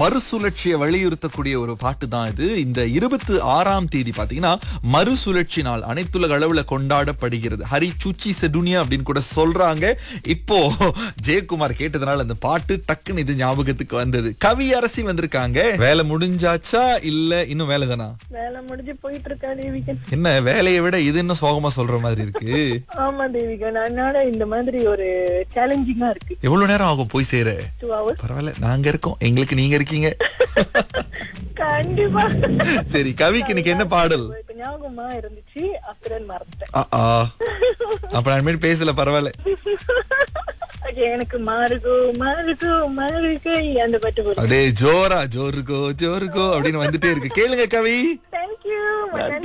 மறுசுழற்சியை வலியுறுத்தக்கூடிய ஒரு பாட்டு தான் இது இந்த இருபத்தி ஆறாம் தேதி பாத்தீங்கன்னா மறுசுழற்சி நாள் அனைத்துலக அளவுல கொண்டாடப்படுகிறது ஹரி சுச்சி செடுனியா அப்படின்னு கூட சொல்றாங்க இப்போ ஜெயக்குமார் கேட்டதுனால அந்த பாட்டு டக்குன்னு இது ஞாபகத்துக்கு வந்தது கவி அரசி வந்திருக்காங்க வேலை முடிஞ்சாச்சா இல்ல இன்னும் வேலை தானா வேலை முடிஞ்சு போயிட்டு இருக்கா தேவிகன் என்ன வேலையை விட இது இன்னும் சோகமா சொல்ற மாதிரி இருக்கு ஆமா தேவிகன் அதனால இந்த மாதிரி ஒரு சேலஞ்சிங்கா இருக்கு எவ்வளவு நேரம் ஆகும் போய் சேர டூ ஹவர்ஸ் பரவாயில்ல நாங்க இருக்கோம் எங்களுக்கு நீங்க இருக்கீங்க கண்டிப்பா சரி கவிக்கு இன்னைக்கு என்ன பாடல் இப்ப ஞாபகமா இருந்துச்சு அப்புறம் மறந்துட்டேன் ஆ, ஆ. அப்ப நான் இனிமேல் பேசல பரவாயில்ல Okay, எனக்கு மாறுகோ மாறுகோ மாறுகை அந்த பாட்டு போடுங்க அப்படியே ஜோரா ஜோருகோ ஜோருகோ அப்படின்னு வந்துட்டே இருக்கு கேளுங்க கவி தேங்க்யூ